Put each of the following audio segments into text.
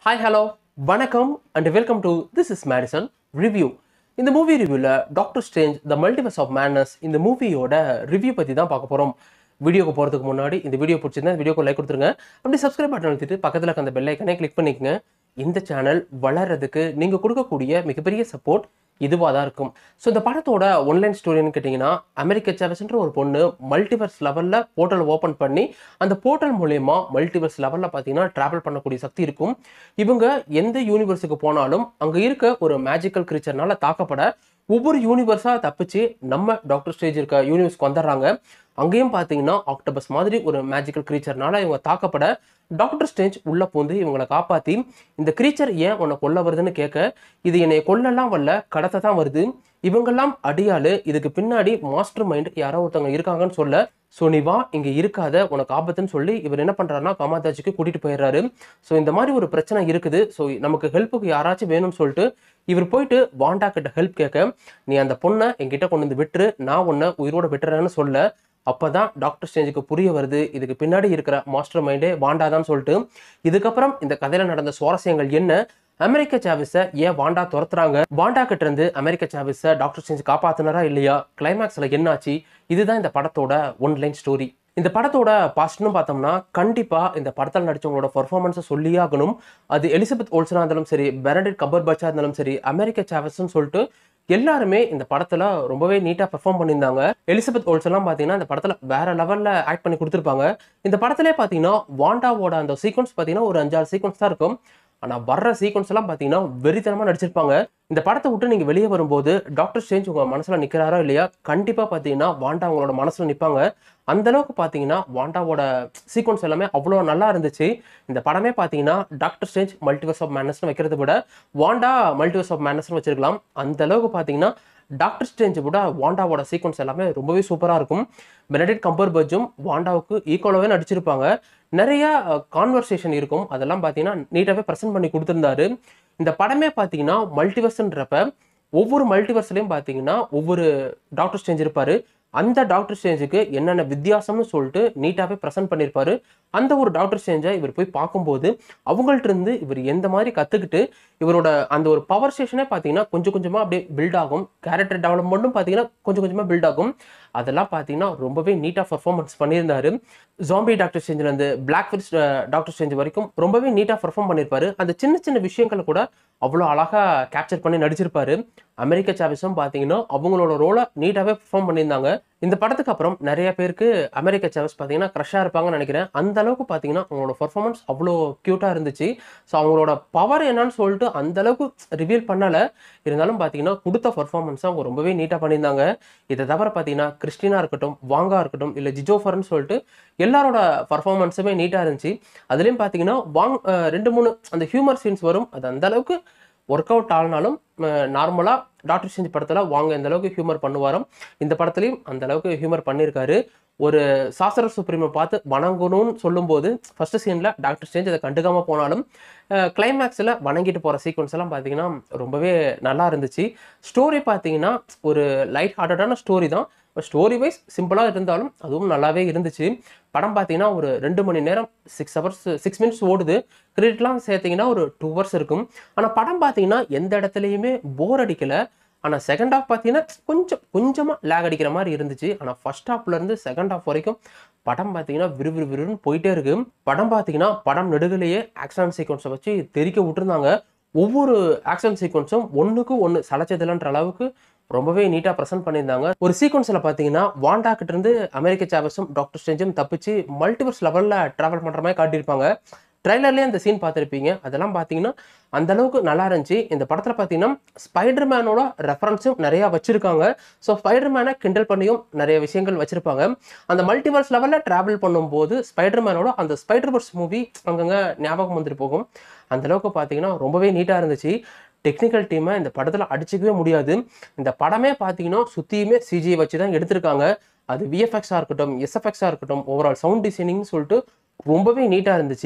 hi hello வணக்கம் and welcome to this is Madison review இந்த movie ரிவ்யூவில் Doctor Strange the Multiverse of Madness இந்த மூவியோட review பற்றி தான் பார்க்க போகிறோம் வீடியோக்கு போகிறதுக்கு முன்னாடி இந்த வீடியோ பிடிச்சிருந்தா வீடியோக்கு லைக் கொடுத்துருங்க அப்படி சப்ஸ்கிரைப் பட்டன் அழுத்திட்டு பக்கத்தில் இருக்க அந்த பெல் ஐக்கனே கிளிக் பண்ணிக்கங்க இந்த சேனல் வளர்றதுக்கு நீங்கள் கொடுக்கக்கூடிய மிகப்பெரிய சப்போர்ட் இதுவாக தான் இருக்கும் ஸோ இந்த படத்தோட ஒன்லைன் ஸ்டோரின்னு கேட்டிங்கன்னா அமெரிக்க சேவஸ்ன்ற ஒரு பொண்ணு மல்டிவர்ஸ் லெவலில் போர்ட்டல் ஓப்பன் பண்ணி அந்த போர்ட்டல் மூலயமா மல்டிவர்ஸ் லெவலில் பார்த்தீங்கன்னா ட்ராவல் பண்ணக்கூடிய சக்தி இருக்கும் இவங்க எந்த யூனிவர்ஸுக்கு போனாலும் அங்கே இருக்க ஒரு மேஜிக்கல் கிரீச்சர்னால தாக்கப்பட ஒவ்வொரு யூனிவர்ஸாக தப்பிச்சு நம்ம டாக்டர் ஸ்டேஜ் இருக்க யூனிவர்ஸ்க்கு வந்துடுறாங்க அங்கேயும் பார்த்தீங்கன்னா ஆக்டோபஸ் மாதிரி ஒரு மேஜிக்கல் கிரீச்சர்னால இவங்க தாக்கப்பட டாக்டர் ஸ்டேஞ்ச் உள்ள பூந்து இவங்களை காப்பாற்றி இந்த கிரீச்சர் ஏன் உன்னை கொல்ல வருதுன்னு கேட்க இது என்னை கொல்லலாம் வரல கடத்த தான் வருது இவங்கெல்லாம் அடியாளு இதுக்கு பின்னாடி மாஸ்டர் மைண்ட் யாரோ ஒருத்தவங்க இருக்காங்கன்னு சொல்ல ஸோ நீ வா இங்கே இருக்காத உனக்கு ஆபத்துன்னு சொல்லி இவர் என்ன பண்ணுறாருன்னா கமாதாஜிக்கு கூட்டிகிட்டு போயிடுறாரு ஸோ இந்த மாதிரி ஒரு பிரச்சனை இருக்குது ஸோ நமக்கு ஹெல்ப்புக்கு யாராச்சும் வேணும்னு சொல்லிட்டு இவர் போயிட்டு வாண்டா கிட்ட ஹெல்ப் கேட்க நீ அந்த பொண்ணை என்கிட்ட கொண்டு வந்து விட்டுரு நான் உன்னை உயிரோட விட்டுறேன்னு சொல்ல அப்பதான் டாக்டர் ஸ்டேஞ்சுக்கு புரிய வருது இதுக்கு பின்னாடி இருக்கிற மாஸ்டர் மைண்டே வாண்டாதான்னு சொல்லிட்டு இதுக்கப்புறம் இந்த கதையில நடந்த சுவாரஸ்யங்கள் என்ன அமெரிக்க சாவிஸை ஏன் வாண்டா துரத்துறாங்க வாண்டா கிட்ட இருந்து அமெரிக்க சாவிஸை டாக்டர் ஸ்டேஞ்ச் காப்பாத்தினாரா இல்லையா கிளைமேக்ஸ்ல என்னாச்சு இதுதான் இந்த படத்தோட ஒன்லைன் ஸ்டோரி இந்த படத்தோட பாஸ்ட்னு பார்த்தோம்னா கண்டிப்பா இந்த படத்தில் நடிச்சவங்களோட பர்ஃபார்மன்ஸை சொல்லியே ஆகணும் அது எலிசபெத் ஓல்சனா இருந்தாலும் சரி பெனடிட் கபர் பச்சா இருந்தாலும் சரி அமெரிக்க சாவஸ்ன்னு சொல்லிட்டு எல்லாருமே இந்த படத்துல ரொம்பவே நீட்டா பெர்ஃபார்ம் பண்ணியிருந்தாங்க எலிசபெத் ஓல்சன்லாம் பார்த்தீங்கன்னா இந்த படத்துல வேற லெவல்ல ஆக்ட் பண்ணி கொடுத்துருப்பாங்க இந்த படத்திலே பார்த்தீங்கன்னா வாண்டாவோட அந்த சீக்வன்ஸ் பார்த்தீங்கன்னா ஒரு அஞ்சாறு சீக்வன்ஸ் தான் இருக்கும் ஆனா வர்ற சீக்வன்ஸ் எல்லாம் பார்த்தீங்கன்னா வெறித்தனமா நடிச்சிருப்பாங்க இந்த படத்தை விட்டு நீங்க வெளியே வரும்போது டாக்டர் ஸ்டேஞ்ச் உங்க மனசுல நிக்கிறாரோ இல்லையா கண்டிப்பா பார்த்தீங்கன்னா வாண்டா உங்களோட மனசுல நிப்பாங்க அந்த அளவுக்கு பார்த்தீங்கன்னா வாண்டாவோட சீக்வன்ஸ் எல்லாமே அவ்வளோ நல்லா இருந்துச்சு இந்த படமே பார்த்தீங்கன்னா டாக்டர் ஸ்டேஞ்ச் மல்டிவர்ஸ் ஆஃப் மேனஸ்னு வைக்கிறத விட வாண்டா மல்டிவர்ஸ் ஆஃப் மேனஸ்னு வச்சிருக்கலாம் அந்த அளவுக்கு பார்த்தீங்கன்னா டாக்டர் ஸ்டேஞ்சை விட வாண்டாவோட சீக்வன்ஸ் எல்லாமே ரொம்பவே சூப்பராக இருக்கும் பெனடிட் கம்பர் பர்ஜும் வாண்டாவுக்கு ஈக்குவலாகவே நடிச்சிருப்பாங்க நிறைய கான்வர்சேஷன் இருக்கும் அதெல்லாம் பார்த்தீங்கன்னா நீட்டாகவே ப்ரெசென்ட் பண்ணி கொடுத்துருந்தாரு இந்த படமே பார்த்தீங்கன்னா மல்டிவர்ஸ்ன்றப்ப ஒவ்வொரு மல்டிவர்ஸ்லையும் பார்த்தீங்கன்னா ஒவ்வொரு டாக்டர் ஸ்டேஞ்ச் இருப்பாரு அந்த டாக்டர் ஸ்டேஞ்சுக்கு என்னென்ன வித்தியாசம்னு சொல்லிட்டு நீட்டாகவே ப்ரெசென்ட் பண்ணியிருப்பாரு அந்த ஒரு டாக்டர் ஸ்டேஞ்சை இவர் போய் பார்க்கும்போது அவங்கள்ட்ட இருந்து இவர் எந்த மாதிரி கற்றுக்கிட்டு இவரோட அந்த ஒரு பவர் ஸ்டேஷனே பார்த்தீங்கன்னா கொஞ்சம் கொஞ்சமாக அப்படியே பில்ட் ஆகும் கேரக்டர் டெவலப்மெண்ட்டும் பார்த்தீங்கன்னா கொஞ்சம் கொஞ்சமாக பில்ட் ஆகும் அதெல்லாம் பார்த்தீங்கன்னா ரொம்பவே நீட்டாக பர்ஃபார்மன்ஸ் பண்ணியிருந்தாரு ஜாம்பி டாக்டர் ஸ்டேஞ்சிலேருந்து பிளாக் ஃபிஷ் டாக்டர் ஸ்டேஞ்ச் வரைக்கும் ரொம்பவே நீட்டாக பர்ஃபார்ம் பண்ணியிருப்பாரு அந்த சின்ன சின்ன விஷயங்களை கூட அவ்வளோ அழகாக கேப்சர் பண்ணி நடிச்சிருப்பாரு அமெரிக்க சாவிஸும் பார்த்தீங்கன்னா அவங்களோட ரோலை நீட்டாகவே பெர்ஃபார்ம் பண்ணியிருந்தாங்க இந்த படத்துக்கு அப்புறம் நிறைய பேருக்கு அமெரிக்க சாவிஸ் பார்த்தீங்கன்னா க்ரஷாக இருப்பாங்கன்னு நினைக்கிறேன் அந்த அளவுக்கு பார்த்தீங்கன்னா அவங்களோட பர்ஃபார்மன்ஸ் அவ்வளோ க்யூட்டாக இருந்துச்சு ஸோ அவங்களோட பவர் என்னன்னு சொல்லிட்டு அந்த அளவுக்கு ரிவீல் பண்ணலை இருந்தாலும் பார்த்தீங்கன்னா கொடுத்த பர்ஃபார்மன்ஸை அவங்க ரொம்பவே நீட்டாக பண்ணியிருந்தாங்க இதை தவிர பார்த்தீங்கன்னா கிறிஸ்டினா இருக்கட்டும் வாங்கா இருக்கட்டும் இல்லை ஜிஜோஃபர்னு சொல்லிட்டு எல்லாரோட பர்ஃபார்மன்ஸுமே நீட்டாக இருந்துச்சு அதுலேயும் பார்த்தீங்கன்னா வாங் ரெண்டு மூணு அந்த ஹியூமர் சீன்ஸ் வரும் அது அந்த அளவுக்கு ஒர்க் அவுட் ஆனாலும் நார்மலாக டாக்டர் ஸ்டேஞ்ச் படத்தில் வாங்க எந்த அளவுக்கு ஹியூமர் பண்ணுவாரோம் இந்த படத்துலையும் அந்த அளவுக்கு ஹியூமர் பண்ணியிருக்காரு ஒரு சாஸ்திர சுப்ரீமை பார்த்து வணங்கணும்னு சொல்லும்போது ஃபர்ஸ்ட் சீனில் டாக்டர் ஸ்டேஞ்ச் அதை கண்டுக்காமல் போனாலும் கிளைமேக்ஸில் வணங்கிட்டு போகிற சீக்வன்ஸ் எல்லாம் பார்த்தீங்கன்னா ரொம்பவே நல்லா இருந்துச்சு ஸ்டோரி பார்த்தீங்கன்னா ஒரு லைட் ஹார்ட்டடான ஸ்டோரி தான் ஸ்டோரி வைஸ் சிம்பிளாக இருந்தாலும் அதுவும் நல்லாவே இருந்துச்சு படம் பார்த்தீங்கன்னா ஒரு ரெண்டு மணி நேரம் சிக்ஸ் ஹவர்ஸ் சிக்ஸ் மினிட்ஸ் ஓடுது கிரெடிட்லாம் சேர்த்திங்கன்னா ஒரு டூ ஹவர்ஸ் இருக்கும் ஆனால் படம் பார்த்தீங்கன்னா எந்த இடத்துலையுமே போர் அடிக்கலை ஆனால் செகண்ட் ஹாஃப் பார்த்தீங்கன்னா கொஞ்சம் கொஞ்சமாக லேக் அடிக்கிற மாதிரி இருந்துச்சு ஆனால் ஃபர்ஸ்ட் ஹாஃப்லேருந்து செகண்ட் ஹாஃப் வரைக்கும் படம் பார்த்தீங்கன்னா விறுவிறு விறுன்னு போயிட்டே இருக்கு படம் பார்த்தீங்கன்னா படம் நெடுகலையே ஆக்ஷன் சீக்வன்ஸை வச்சு தெரிக்க விட்டுருந்தாங்க ஒவ்வொரு ஆக்ஷன் சீக்வன்ஸும் ஒன்றுக்கு ஒன்று சளைச்சதில்லைன்ற அளவுக்கு ரொம்பவே நீட்டாக ப்ரெசென்ட் பண்ணியிருந்தாங்க ஒரு சீக்வன்ஸில் பார்த்தீங்கன்னா வாண்டா கிட்ட இருந்து அமெரிக்க சாவஸும் டாக்டர் ஸ்டேஞ்சும் தப்பிச்சு மல்டிவர்ஸ் லெவலில் ட்ராவல் பண்ணுற மாதிரி காட்டியிருப்பாங்க ட்ரைலர்லேயே அந்த சீன் பார்த்துருப்பீங்க அதெல்லாம் பார்த்தீங்கன்னா அந்த அளவுக்கு நல்லா இருந்துச்சு இந்த படத்தில் பார்த்தீங்கன்னா ஸ்பைடர் மேனோட ரெஃபரன்ஸும் நிறையா வச்சிருக்காங்க ஸோ ஸ்பைடர் மேனை கிண்டல் பண்ணியும் நிறைய விஷயங்கள் வச்சிருப்பாங்க அந்த மல்டிவர்ஸ் லெவலில் ட்ராவல் பண்ணும்போது ஸ்பைடர் மேனோட அந்த ஸ்பைடர் வர்ஸ் மூவி அங்கங்கே ஞாபகம் வந்துட்டு போகும் அந்த அளவுக்கு பார்த்தீங்கன்னா ரொம்பவே நீட்டாக இருந்துச்சு டெக்னிக்கல் டீமை இந்த படத்தில் அடிச்சிக்கவே முடியாது இந்த படமே பார்த்தீங்கன்னா சுற்றியுமே சிஜியை வச்சு தான் எடுத்திருக்காங்க அது விஎஃப்எக்ஸாக இருக்கட்டும் எஸ்எஃப்எக்ஸாக இருக்கட்டும் ஓவரால் சவுண்ட் டிசைனிங்னு சொல்லிட்டு ரொம்பவே நீட்டாக இருந்துச்சு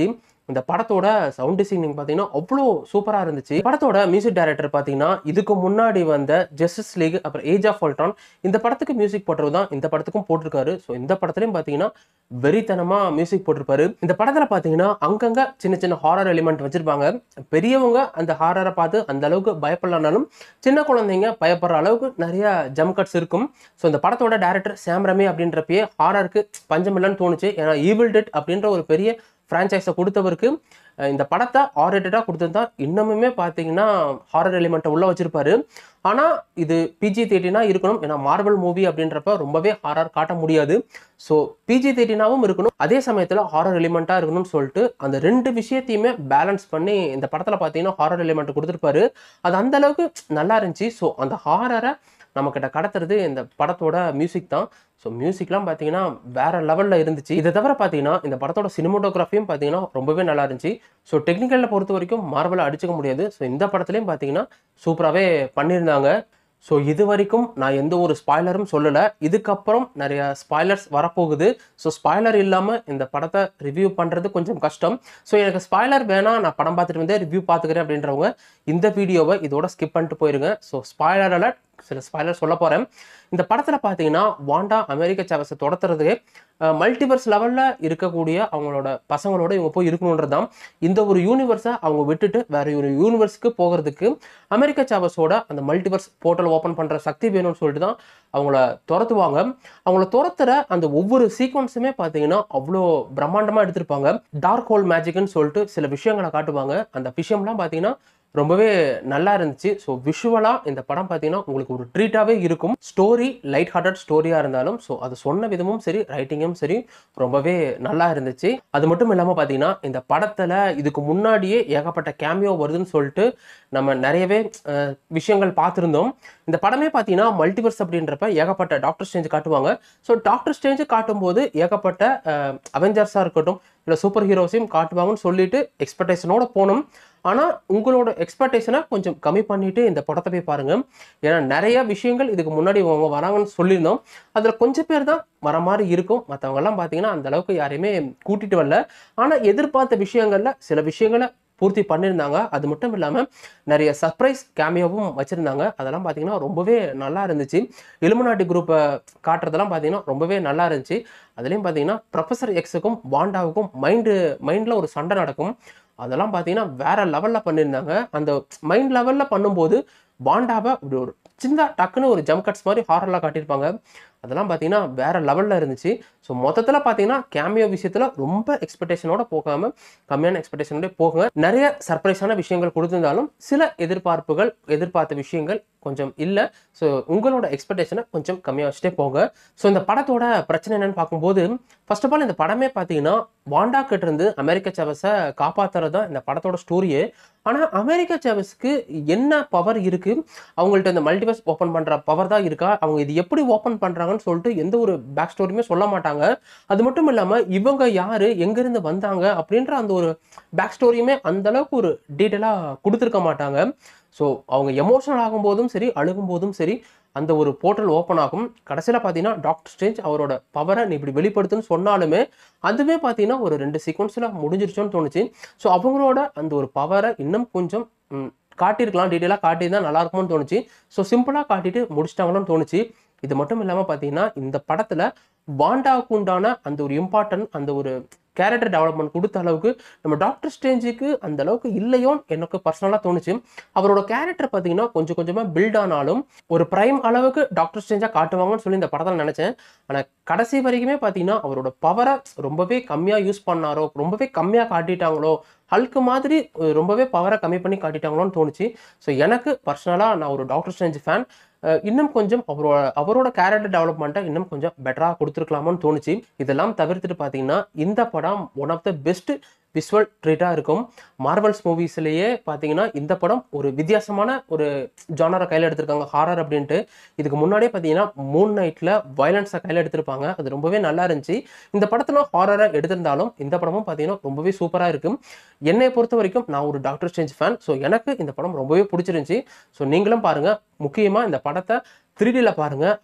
இந்த படத்தோட சவுண்ட் டிசைனிங் பார்த்தீங்கன்னா அவ்வளோ சூப்பராக இருந்துச்சு படத்தோட மியூசிக் டைரக்டர் பார்த்தீங்கன்னா இதுக்கு முன்னாடி வந்த ஜஸ்டிஸ் லீக் அப்புறம் ஏஜ் ஆஃப் ஆல்ட்ரான் இந்த படத்துக்கு மியூசிக் போட்டவர் தான் இந்த படத்துக்கும் போட்டிருக்காரு ஸோ இந்த படத்துலையும் பார்த்தீங்கன்னா வெறித்தனமாக மியூசிக் போட்டிருப்பாரு இந்த படத்தில் பார்த்தீங்கன்னா அங்கங்க சின்ன சின்ன ஹாரர் எலிமெண்ட் வச்சிருப்பாங்க பெரியவங்க அந்த ஹாரரை பார்த்து அந்த அளவுக்கு பயப்படலனாலும் சின்ன குழந்தைங்க பயப்படுற அளவுக்கு நிறைய ஜம் கட்ஸ் இருக்கும் ஸோ இந்த படத்தோட டேரக்டர் சாம் ரமி அப்படின்றப்பயே ஹாரருக்கு பஞ்சமில்லன்னு தோணுச்சு ஏன்னா ஈவில் டெட் அப்படின்ற ஒரு பெரிய ஃப்ரான்ச்சைஸை கொடுத்தவருக்கு அஹ் இந்த படத்தை ஆரேட்டடாக கொடுத்துருந்தா இன்னமுமே பார்த்தீங்கன்னா ஹாரர் எலிமெண்ட்டை உள்ளே வச்சிருப்பாரு ஆனால் இது பிஜி தேர்ட்டினா இருக்கணும் ஏன்னா மார்வல் மூவி அப்படின்றப்ப ரொம்பவே ஹாரர் காட்ட முடியாது ஸோ பிஜி தேர்ட்டினாவும் இருக்கணும் அதே சமயத்தில் ஹாரர் எலிமெண்ட்டாக இருக்கணும்னு சொல்லிட்டு அந்த ரெண்டு விஷயத்தையுமே பேலன்ஸ் பண்ணி இந்த படத்தில் பார்த்தீங்கன்னா ஹாரர் எலிமெண்ட் கொடுத்துருப்பாரு அது அந்த அளவுக்கு நல்லா இருந்துச்சு ஸோ அந்த ஹாரரை நம்மக்கிட்ட கடத்துறது இந்த படத்தோட மியூசிக் தான் ஸோ மியூசிக்லாம் பார்த்தீங்கன்னா வேற லெவலில் இருந்துச்சு இதை தவிர பார்த்தீங்கன்னா இந்த படத்தோட சினிமோட்டோகிராஃபியும் பார்த்தீங்கன்னா ரொம்பவே நல்லா இருந்துச்சு ஸோ டெக்னிக்கலில் பொறுத்த வரைக்கும் மார்வலை அடிச்சுக்க முடியாது ஸோ இந்த படத்துலையும் பார்த்தீங்கன்னா சூப்பராகவே பண்ணியிருந்தாங்க ஸோ இது வரைக்கும் நான் எந்த ஒரு ஸ்பாய்லரும் சொல்லலை இதுக்கப்புறம் நிறைய ஸ்பாய்லர்ஸ் வரப்போகுது ஸோ ஸ்பாய்லர் இல்லாமல் இந்த படத்தை ரிவ்யூ பண்ணுறது கொஞ்சம் கஷ்டம் ஸோ எனக்கு ஸ்பாய்லர் வேணாம் நான் படம் பார்த்துட்டு வந்தே ரிவ்யூ பார்த்துக்கிறேன் அப்படின்றவங்க இந்த வீடியோவை இதோட ஸ்கிப் பண்ணிட்டு போயிருங்க ஸோ ஸ்பாய்லர் அலர்ட் சில ஸ்பாய்லர் சொல்ல போகிறேன் இந்த படத்தில் பார்த்தீங்கன்னா வாண்டா அமெரிக்க சாவஸை தொடத்துறதுக்கு மல்டிவர்ஸ் லெவலில் இருக்கக்கூடிய அவங்களோட பசங்களோட இவங்க போய் இருக்கணுன்றது தான் இந்த ஒரு யூனிவர்ஸை அவங்க விட்டுட்டு வேற ஒரு யூனிவர்ஸ்க்கு போகிறதுக்கு அமெரிக்க சாவஸோட அந்த மல்டிவர்ஸ் போர்ட்டல் ஓப்பன் பண்ணுற சக்தி வேணும்னு சொல்லிட்டு தான் அவங்கள துரத்துவாங்க அவங்கள துரத்துற அந்த ஒவ்வொரு சீக்வன்ஸுமே பார்த்தீங்கன்னா அவ்வளோ பிரம்மாண்டமாக எடுத்திருப்பாங்க டார்க் ஹோல் மேஜிக்னு சொல்லிட்டு சில விஷயங்களை காட்டுவாங்க அந்த விஷயம்லாம் பார்த்தீங்கன்னா ரொம்பவே நல்லா இருந்துச்சு ஸோ விஷுவலாக இந்த படம் பார்த்தீங்கன்னா உங்களுக்கு ஒரு ட்ரீட்டாகவே இருக்கும் ஸ்டோரி லைட் ஹார்ட்டட் ஸ்டோரியாக இருந்தாலும் ஸோ அது சொன்ன விதமும் சரி ரைட்டிங்கும் சரி ரொம்பவே நல்லா இருந்துச்சு அது மட்டும் இல்லாமல் பார்த்தீங்கன்னா இந்த படத்தில் இதுக்கு முன்னாடியே ஏகப்பட்ட கேமியோ வருதுன்னு சொல்லிட்டு நம்ம நிறையவே அஹ், விஷயங்கள் பார்த்துருந்தோம் இந்த படமே பார்த்தீங்கன்னா மல்டிவர்ஸ் அப்படின்றப்ப ஏகப்பட்ட டாக்டர் ஸ்டேஞ்ச் காட்டுவாங்க ஸோ டாக்டர் ஸ்டேஞ்சு காட்டும்போது ஏகப்பட்ட அவெஞ்சர்ஸாக இருக்கட்டும் இல்லை சூப்பர் ஹீரோஸையும் காட்டுவாங்கன்னு சொல்லிட்டு எக்ஸ்பெக்டேஷனோட போனோம் ஆனால் உங்களோட எக்ஸ்பெக்டேஷனை கொஞ்சம் கம்மி பண்ணிட்டு இந்த படத்தை போய் பாருங்க ஏன்னா நிறைய விஷயங்கள் இதுக்கு முன்னாடி அவங்க வராங்கன்னு சொல்லியிருந்தோம் அதில் கொஞ்சம் பேர் தான் வர மாதிரி இருக்கும் மற்றவங்கெல்லாம் பார்த்தீங்கன்னா அந்த அளவுக்கு யாரையுமே கூட்டிட்டு வரல ஆனால் எதிர்பார்த்த விஷயங்கள்ல சில விஷயங்களை பூர்த்தி பண்ணியிருந்தாங்க அது மட்டும் இல்லாமல் நிறைய சர்ப்ரைஸ் கேமியோவும் வச்சுருந்தாங்க அதெல்லாம் பார்த்தீங்கன்னா ரொம்பவே நல்லா இருந்துச்சு இலுமினாட்டி குரூப்பை காட்டுறதெல்லாம் பார்த்தீங்கன்னா ரொம்பவே நல்லா இருந்துச்சு அதுலேயும் பார்த்தீங்கன்னா ப்ரொஃபசர் எக்ஸுக்கும் வாண்டாவுக்கும் மைண்டு மைண்டில் ஒரு சண்டை நடக்கும் அதெல்லாம் பார்த்தீங்கன்னா வேற லெவலில் பண்ணியிருந்தாங்க அந்த மைண்ட் லெவலில் பண்ணும்போது வாண்டாவை இப்படி ஒரு சின்ன டக்குன்னு ஒரு ஜம்ப் கட்ஸ் மாதிரி ஹாரர்லாம் காட்டியிருப்பாங்க அதெல்லாம் பார்த்தீங்கன்னா வேற லெவலில் இருந்துச்சு ஸோ மொத்தத்தில் பார்த்தீங்கன்னா கேமியோ விஷயத்தில் ரொம்ப எக்ஸ்பெக்டேஷனோட போகாமல் கம்மியான எக்ஸ்பெக்டேஷனோட போக நிறைய சர்ப்ரைஸான விஷயங்கள் கொடுத்திருந்தாலும் சில எதிர்பார்ப்புகள் எதிர்பார்த்த விஷயங்கள் கொஞ்சம் இல்லை ஸோ உங்களோட எக்ஸ்பெக்டேஷனை கொஞ்சம் கம்மியாக வச்சுட்டே போங்க ஸோ இந்த படத்தோட பிரச்சனை என்னன்னு பார்க்கும்போது ஃபர்ஸ்ட் ஆஃப் ஆல் இந்த படமே பார்த்தீங்கன்னா வாண்டா கிட்ட இருந்து அமெரிக்க சவஸை காப்பாத்துறது தான் இந்த படத்தோட ஸ்டோரியே ஆனால் அமெரிக்க சவஸ்க்கு என்ன பவர் இருக்கு அவங்கள்ட்ட இந்த மல்டிவர்ஸ் ஓப்பன் பண்ற பவர் தான் இருக்கா அவங்க இது எப்படி ஓப்பன் பண்றாங்கன்னு சொல்லிட்டு எந்த ஒரு பேக் ஸ்டோரியுமே சொல்ல மாட்டாங்க அது மட்டும் இல்லாம இவங்க யாரு எங்கிருந்து வந்தாங்க அப்படின்ற அந்த ஒரு பேக் ஸ்டோரியுமே அந்த அளவுக்கு ஒரு டீட்டெயிலா கொடுத்துருக்க மாட்டாங்க ஸோ அவங்க எமோஷனல் ஆகும்போதும் சரி அழுகும் போதும் சரி அந்த ஒரு போர்ட்டல் ஓப்பன் ஆகும் கடைசியில் பார்த்தீங்கன்னா டாக்டர் ஸ்டேஞ்ச் அவரோட பவரை நீ இப்படி வெளிப்படுத்துன்னு சொன்னாலுமே அதுவே பார்த்தீங்கன்னா ஒரு ரெண்டு சீக்வன்ஸில் முடிஞ்சிருச்சோன்னு தோணுச்சு ஸோ அவங்களோட அந்த ஒரு பவரை இன்னும் கொஞ்சம் ம், காட்டியிருக்கலாம் டீட்டெயிலாக காட்டியிருந்தா நல்லா இருக்கும்னு தோணுச்சு ஸோ சிம்பிளாக காட்டிட்டு முடிச்சிட்டாங்களோன்னு தோணுச்சு இது மட்டும் இல்லாமல் பார்த்தீங்கன்னா இந்த படத்தில் வாண்டாவுக்கு உண்டான அந்த ஒரு இம்பார்ட்டன்ட் அந்த ஒரு கேரக்டர் டெவலப்மெண்ட் கொடுத்த அளவுக்கு நம்ம டாக்டர் ஸ்டேஞ்சுக்கு அந்த அளவுக்கு இல்லையோன்னு எனக்கு பர்சனலாக தோணுச்சு அவரோட கேரக்டர் பார்த்தீங்கன்னா கொஞ்சம் கொஞ்சமாக பில்ட் ஆனாலும் ஒரு பிரைம் அளவுக்கு டாக்டர் ஸ்டேஞ்சாக காட்டுவாங்கன்னு சொல்லி இந்த படத்தில் நினச்சேன் ஆனால் கடைசி வரைக்குமே பார்த்தீங்கன்னா அவரோட பவரை ரொம்பவே கம்மியாக யூஸ் பண்ணாரோ ரொம்பவே கம்மியாக காட்டிட்டாங்களோ ஹல்க்கு மாதிரி அஹ், ரொம்பவே பவரை கம்மி பண்ணி காட்டிட்டாங்களோன்னு தோணுச்சு ஸோ எனக்கு பர்சனலாக நான் ஒரு டாக்டர் ஸ்டேஞ்ச் ஃபேன் இன்னும் கொஞ்சம் அவரோட அவரோட கேரக்டர் டெவலப்மெண்ட்டை இன்னும் கொஞ்சம் பெட்டராக கொடுத்துருக்கலாமோன்னு தோணுச்சு இதெல்லாம் தவிர்த்துட்டு பார்த்தீங்கன்னா இந்த படம் one of the best visual ட்ரீட்டாக இருக்கும் மார்வல்ஸ் மூவிஸ்லேயே பார்த்தீங்கன்னா இந்த படம் ஒரு வித்தியாசமான ஒரு ஜானரை கையில் எடுத்திருக்காங்க ஹாரர் அப்படின்ட்டு இதுக்கு முன்னாடியே பார்த்தீங்கன்னா மூன் நைட்டில் வயலன்ஸை கையில் எடுத்திருப்பாங்க அது ரொம்பவே நல்லா இருந்துச்சு இந்த படத்தில் ஹாரரை எடுத்திருந்தாலும் இந்த படமும் பார்த்தீங்கன்னா ரொம்பவே சூப்பராக இருக்கும் என்னை பொறுத்த வரைக்கும் நான் ஒரு டாக்டர் ஸ்டேஞ்ச் ஃபேன் ஸோ எனக்கு இந்த படம் ரொம்பவே பிடிச்சிருந்துச்சி ஸோ நீங்களும் பாருங்கள் முக்கியமாக இந்த படத்தை த்ரீடியில் பாருங்கள்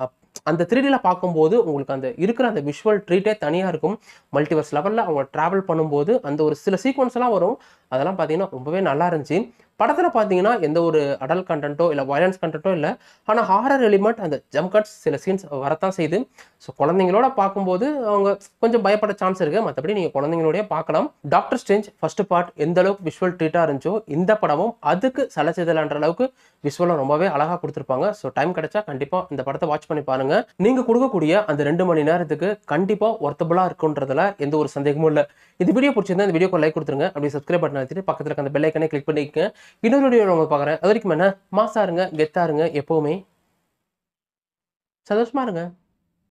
அந்த த்ரீடியில் பார்க்கும்போது உங்களுக்கு அந்த இருக்கிற அந்த விஷுவல் ட்ரீட்டே தனியாக இருக்கும் மல்டிவர்ஸ் லெவலில் அவங்க ட்ராவல் பண்ணும்போது அந்த ஒரு சில சீக்வன்ஸ் எல்லாம் வரும் அதெல்லாம் பார்த்தீங்கன்னா ரொம்பவே நல்லா இருந்துச்சு படத்தில் பார்த்தீங்கன்னா எந்த ஒரு அடல் கண்டென்ட்டோ இல்லை வயலன்ஸ் கண்டென்ட்டோ இல்லை ஆனால் ஹாரர் எலிமெண்ட் அந்த ஜம்ப் கட்ஸ் சில சீன்ஸ் வரத்தான் செய்யுது ஸோ குழந்தைங்களோட பார்க்கும்போது அவங்க கொஞ்சம் பயப்பட சான்ஸ் இருக்குது மற்றபடி நீங்கள் குழந்தைங்களோடய பார்க்கலாம் டாக்டர் ஸ்டேஞ்ச் ஃபர்ஸ்ட் பார்ட் எந்த அளவுக்கு விஷுவல் ட்ரீட்டாக இருந்துச்சோ இந்த படமும் அதுக்கு சலச்சிதலான்ற அளவுக்கு விஷுவலாக ரொம்பவே அழகாக கொடுத்துருப்பாங்க ஸோ டைம் கிடைச்சா கண்டிப்பாக இந்த படத்தை வாட்ச் பண்ணி பாருங்க நீங்கள் கொடுக்கக்கூடிய அந்த ரெண்டு மணி நேரத்துக்கு கண்டிப்பாக ஒர்த்தபுளாக இருக்குன்றதுல எந்த ஒரு சந்தேகமும் இல்லை இந்த வீடியோ பிடிச்சிருந்தா இந்த வீடியோக்கு லைக் கொடுத்துருங்க அப்படி சப்ஸ்கிரைப் பட்டன் அழுத்திட்டு பக்கத்தில் இருக்க அந்த பெல் ஐக்கனே கிளிக் பண்ணிக்கங்க இன்னொரு வீடியோ உங்களை பார்க்குறேன் அது வரைக்கும் என்ன மாசா இருங்க கெத்தா இருங்க எப்போவுமே சந்தோஷமா இருங்க